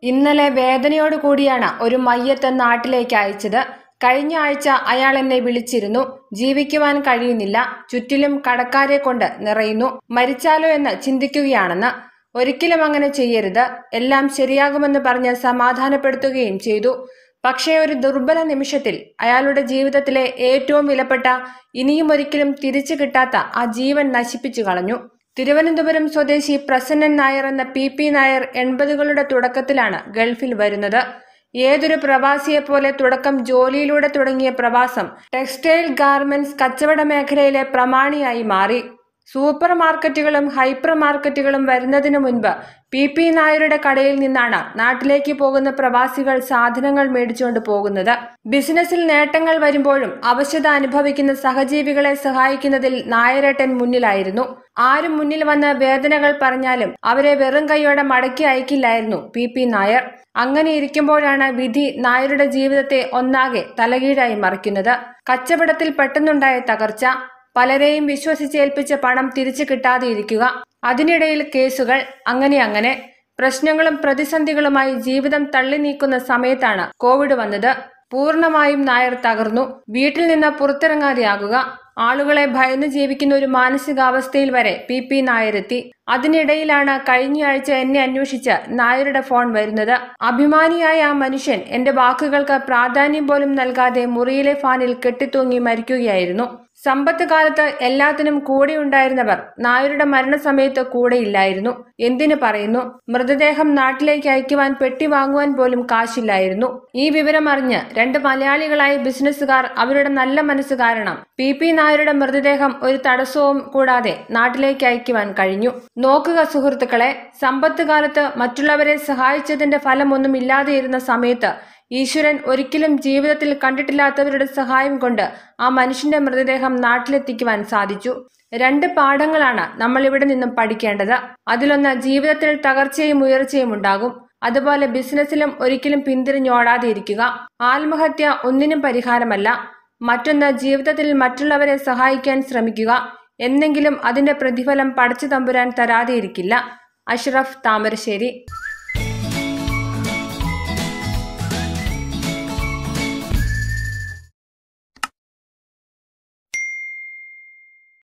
ഇന്നലെ വേദനയോടു കൂടിയാണ് ഒരു മയ്യത്ത് നാട്ടിലേക്ക് അയച്ചത് കഴിഞ്ഞ ആഴ്ച അയാൾ എന്നെ വിളിച്ചിരുന്നു ജീവിക്കുവാൻ കഴിയുന്നില്ല ചുറ്റിലും കടക്കാരെ കൊണ്ട് നിറയുന്നു മരിച്ചാലോ എന്ന് ചിന്തിക്കുകയാണെന്ന് ഒരിക്കലും അങ്ങനെ ചെയ്യരുത് എല്ലാം ശരിയാകുമെന്ന് പറഞ്ഞ് സമാധാനപ്പെടുത്തുകയും ചെയ്തു പക്ഷേ ഒരു ദുർബല നിമിഷത്തിൽ അയാളുടെ ജീവിതത്തിലെ ഏറ്റവും വിലപ്പെട്ട ഇനിയും ഒരിക്കലും തിരിച്ചു കിട്ടാത്ത ആ ജീവൻ നശിപ്പിച്ചു കളഞ്ഞു തിരുവനന്തപുരം സ്വദേശി പ്രസന്നൻ നായർ എന്ന പി പി നായർ എൺപതുകളുടെ തുടക്കത്തിലാണ് ഗൾഫിൽ വരുന്നത് ഏതൊരു പ്രവാസിയെപ്പോലെ തുടക്കം ജോലിയിലൂടെ തുടങ്ങിയ പ്രവാസം ടെക്സ്റ്റൈൽ ഗാർമെന്റ്സ് കച്ചവട മേഖലയിലെ പ്രമാണിയായി മാറി സൂപ്പർ മാർക്കറ്റുകളും ഹൈപ്പർ മാർക്കറ്റുകളും വരുന്നതിനു മുൻപ് പി പി നായരുടെ കടയിൽ നിന്നാണ് നാട്ടിലേക്ക് പോകുന്ന പ്രവാസികൾ സാധനങ്ങൾ മേടിച്ചുകൊണ്ട് പോകുന്നത് ബിസിനസ്സിൽ നേട്ടങ്ങൾ വരുമ്പോഴും അവശത അനുഭവിക്കുന്ന സഹജീവികളെ സഹായിക്കുന്നതിൽ നായരേട്ടൻ മുന്നിലായിരുന്നു ആരും മുന്നിൽ വന്ന് വേദനകൾ പറഞ്ഞാലും അവരെ വെറും കൈയോടെ മടക്കി അയക്കില്ലായിരുന്നു പി പി നായർ അങ്ങനെ ഇരിക്കുമ്പോഴാണ് വിധി നായരുടെ ജീവിതത്തെ ഒന്നാകെ തലകീഴായി മറിക്കുന്നത് കച്ചവടത്തിൽ പെട്ടെന്നുണ്ടായ തകർച്ച പലരെയും വിശ്വസിച്ചേൽപ്പിച്ച പണം തിരിച്ചു കിട്ടാതെ ഇരിക്കുക അതിനിടയിൽ കേസുകൾ അങ്ങനെ അങ്ങനെ പ്രശ്നങ്ങളും പ്രതിസന്ധികളുമായി ജീവിതം തള്ളി നീക്കുന്ന സമയത്താണ് കോവിഡ് വന്നത് പൂർണ്ണമായും നായർ തകർന്നു വീട്ടിൽ നിന്ന് പുറത്തിറങ്ങാതെയാകുക ആളുകളെ ഭയന്ന് ജീവിക്കുന്ന ഒരു മാനസികാവസ്ഥയിൽ വരെ പി പി നായരെത്തി അതിനിടയിലാണ് കഴിഞ്ഞയാഴ്ച എന്നെ അന്വേഷിച്ച് നായരുടെ ഫോൺ വരുന്നത് അഭിമാനിയായ ആ മനുഷ്യൻ എന്റെ വാക്കുകൾക്ക് പ്രാധാന്യം പോലും നൽകാതെ മുറിയിലെ ഫാനിൽ കെട്ടിത്തൂങ്ങി മരിക്കുകയായിരുന്നു സമ്പത്ത് കാലത്ത് എല്ലാത്തിനും കൂടെ ഉണ്ടായിരുന്നവർ നായരുടെ മരണസമയത്ത് കൂടെയില്ലായിരുന്നു എന്തിനു പറയുന്നു മൃതദേഹം നാട്ടിലേക്ക് അയക്കുവാൻ പെട്ടി വാങ്ങുവാൻ പോലും കാശില്ലായിരുന്നു ഈ വിവരം അറിഞ്ഞ് രണ്ട് മലയാളികളായ ബിസിനസ്സുകാർ അവരുടെ നല്ല മനസ്സ് കാരണം പി പി നായരുടെ മൃതദേഹം ഒരു തടസ്സവും കൂടാതെ നാട്ടിലേക്ക് അയക്കുവാൻ കഴിഞ്ഞു നോക്കുക സുഹൃത്തുക്കളെ സമ്പത്ത് കാലത്ത് മറ്റുള്ളവരെ സഹായിച്ചതിന്റെ ഫലമൊന്നും ഇല്ലാതെയിരുന്ന സമയത്ത് ഈശ്വരൻ ഒരിക്കലും ജീവിതത്തിൽ കണ്ടിട്ടില്ലാത്തവരുടെ സഹായം കൊണ്ട് ആ മനുഷ്യന്റെ മൃതദേഹം നാട്ടിലെത്തിക്കുവാൻ സാധിച്ചു രണ്ട് പാഠങ്ങളാണ് നമ്മൾ ഇവിടെ നിന്നും പഠിക്കേണ്ടത് അതിലൊന്ന് ജീവിതത്തിൽ തകർച്ചയും ഉയർച്ചയും ഉണ്ടാകും അതുപോലെ ബിസിനസ്സിലും ഒരിക്കലും പിന്തിരിഞ്ഞോടാതെ ഇരിക്കുക ആത്മഹത്യ ഒന്നിനും പരിഹാരമല്ല മറ്റൊന്ന് ജീവിതത്തിൽ മറ്റുള്ളവരെ സഹായിക്കാൻ ശ്രമിക്കുക എന്നെങ്കിലും അതിന്റെ പ്രതിഫലം പടച്ചു തമ്പുരാൻ തരാതെ ഇരിക്കില്ല അഷ്റഫ് താമരശ്ശേരി